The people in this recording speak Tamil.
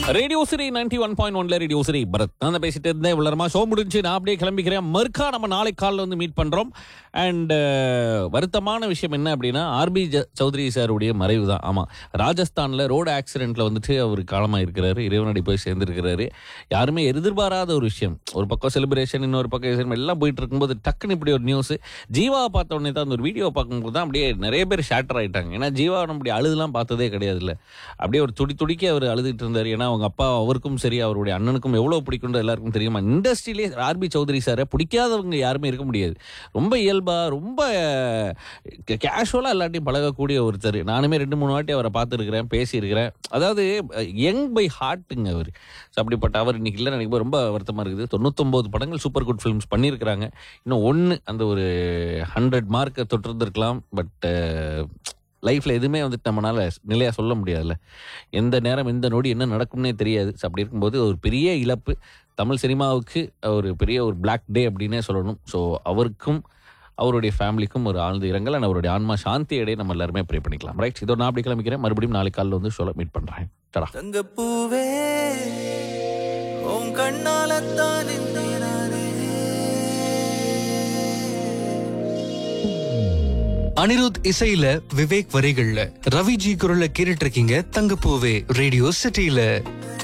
radio Siri ninety one point ஒன்ல ரேடியோ சிரி பரத் நான் தான் பேசிட்டு இருந்தேன் இவ்வளோ ஷோ முடிஞ்சு நான் அப்படியே கிளம்பிக்கிறேன் மறுக்கா நம்ம நாளை காலைல வந்து மீட் பண்றோம் அண்ட் வருத்தமான விஷயம் என்ன அப்படின்னா ஆர்பி சௌத்ரி சாருடைய மறைவு தான் ஆமா ராஜஸ்தான்ல ரோடு ஆக்சிடென்ட்ல வந்துட்டு அவர் காலமாக இருக்கிறாரு இறைவனடி போய் சேர்ந்திருக்கிறாரு யாருமே எதிர்பாராத ஒரு விஷயம் ஒரு பக்கம் செலிப்ரேஷன் இன்னொரு பக்கம் cinema எல்லாம் போயிட்டு இருக்கும்போது டக்குன்னு இப்படி ஒரு நியூஸ் ஜீவாவை பார்த்த உடனே தான் அந்த ஒரு வீடியோ பார்க்கும்போது தான் அப்படியே நிறைய பேர் ஷேட்டர் ஆயிட்டாங்க ஏன்னா ஜீவா நம்ம அழுதுலாம் பார்த்ததே கிடையாதுல்ல அப்படியே ஒரு துடி துடிக்க அவர் அழுதுட்டு இருந்தார் ஏன்னா அவங்க அப்பா அவருக்கும் சரி அவருடைய அண்ணனுக்கும் எவ்வளோ பிடிக்கும்னு எல்லாருக்கும் தெரியுமா இண்டஸ்ட்ரியிலே ஆர்பி சௌத்ரி சாரை பிடிக்காதவங்க யாருமே இருக்க முடியாது ரொம்ப இயல்பா ரொம்ப கேஷுவலாக எல்லாத்தையும் பழகக்கூடிய ஒருத்தர் நானுமே ரெண்டு மூணு வாட்டி அவரை பார்த்துருக்கிறேன் பேசியிருக்கிறேன் அதாவது யங் பை ஹார்ட்டுங்க அவர் ஸோ அப்படிப்பட்ட அவர் இன்னைக்கு இல்லை நினைக்கும் ரொம்ப வருத்தமாக இருக்குது தொண்ணூத்தொம்பது படங்கள் சூப்பர் குட் ஃபிலிம்ஸ் பண்ணியிருக்கிறாங்க இன்னும் ஒன்று அந்த ஒரு ஹண்ட்ரட் மார்க்கை தொட்டிருந்திருக்கலாம் பட் லைஃப்பில் எதுவுமே வந்துட்டு நம்மளால நிலையாக சொல்ல முடியாதுல்ல எந்த நேரம் எந்த நொடி என்ன நடக்கும்னே தெரியாது ஸோ அப்படி இருக்கும்போது ஒரு பெரிய இழப்பு தமிழ் சினிமாவுக்கு ஒரு பெரிய ஒரு பிளாக் டே அப்படின்னே சொல்லணும் ஸோ அவருக்கும் அவருடைய ஃபேமிலிக்கும் ஒரு ஆழ்ந்த இரங்கல் and அவருடைய ஆன்மா சாந்தி அடைய நம்ம எல்லாருமே ப்ரே பண்ணிக்கலாம் ரைட் இதோ நான் அப்படி கிளம்பிக்கிறேன் மறுபடியும் நாளைக்கு காலையில் வந்து ஷோல மீட் பண்ணுறேன் டடா தங்கப்பூவே உன் கண்ணாலத்தான் நின்றே நானே அனிருத் இசையில விவேக் வரிகள்ல ரவிஜி குரல்ல கேட்டுட்டு இருக்கீங்க தங்கப்பூவே ரேடியோ சிட்டில